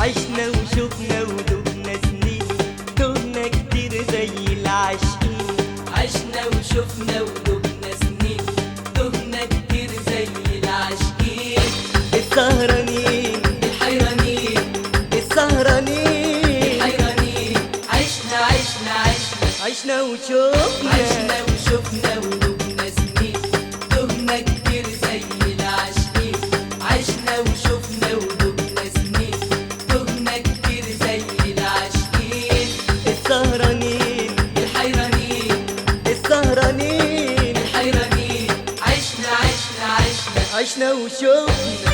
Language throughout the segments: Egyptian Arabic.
عشنا وشوفنا ودوبنا سنين تهنا كتير زي العاشقين عشنا وشفنا ودوبنا سنين تهنا كتير زي العاشقين السهرانين الحيرانين السهرانين الحيرانين عشنا عشنا عشنا عشنا وشوفنا عشنا وشفنا ودوبنا سنين تهنا كتير زي العاشقين عشنا وشفنا ودوبنا سنين تهنا كتير زي العاشقين السهرانين الحيرانين السهرانين الحيرانين عشنا عشنا عشنا عشنا وشوفنا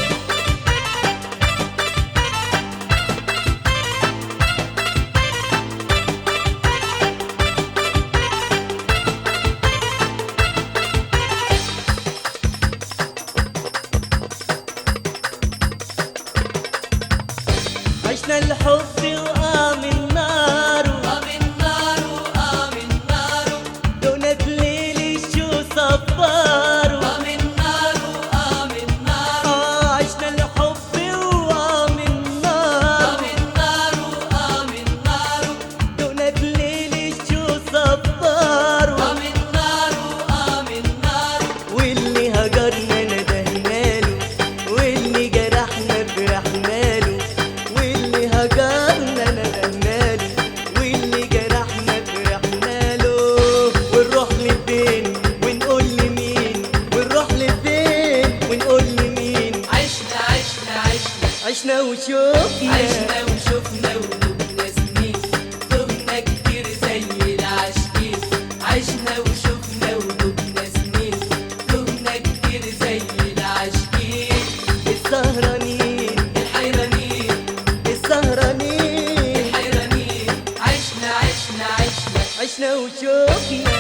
عشنا الحب وقام النار قام النار وقام النار دونت ليلي شو صبارو قام النار وقام النار آه عشنا الحب وقام النار قام النار وقام النار دونت ليلي شو صبارو قام النار وقام النار واللي هجرنا ندهنا له واللي جرحنا فرحنا له واللي هجرنا ندهنا له واللي جرحنا فرحنا له ونروح لفين ونقول لمين ونروح لفين ونقول لمين عشنا عشنا عشنا عشنا وشوفنا عشنا وشفنا ودوبنا سنين تهنا كتير زي العاشقين عشنا وشفنا ودوبنا سنين تهنا كتير زي العاشقين السهرانين الحيرانين السهرانين الحيرانين عشنا عشنا عشنا عشنا وشوفنا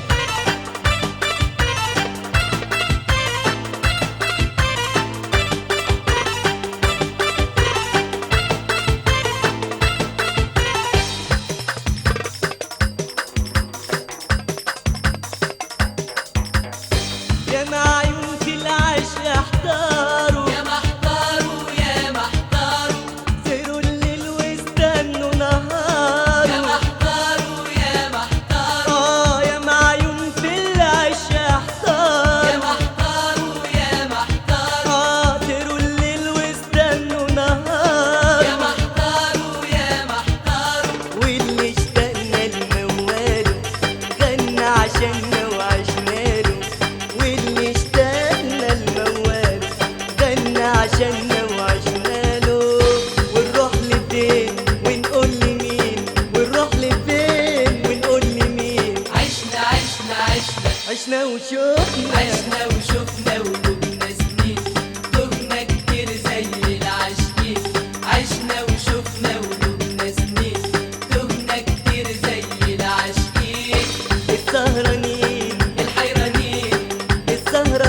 يا معيون في العشق احتاروا يا محتاروا يا محتاروا سيروا الليل واستنوا يا نهاروا محتاروا يا محتاروا اه يا معيون في العشق يا احتاروا محتاروا يا محتاروا اه سيروا الليل واستنوا يا نهاروا محتاروا يا محتاروا واللي اشتقنا لمواله غنى عشاننا وعشنا له واللي اشتقنا لمواله غنى عشاننا وعشنا له ونروح لفين ونقول لمين ونروح لفين ونقول لمين عشنا عشنا عشنا عشنا وشوفنا عشنا وشفنا ودوبنا سنين تهنا كتير زي العاشقين عشنا وشفنا ودوبنا سنين تهنا كتير زي العاشقين السهرانين الحيرانين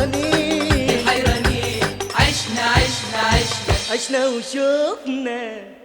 السهرانين الحيرانين عشنا عشنا عشنا عشنا وشوفنا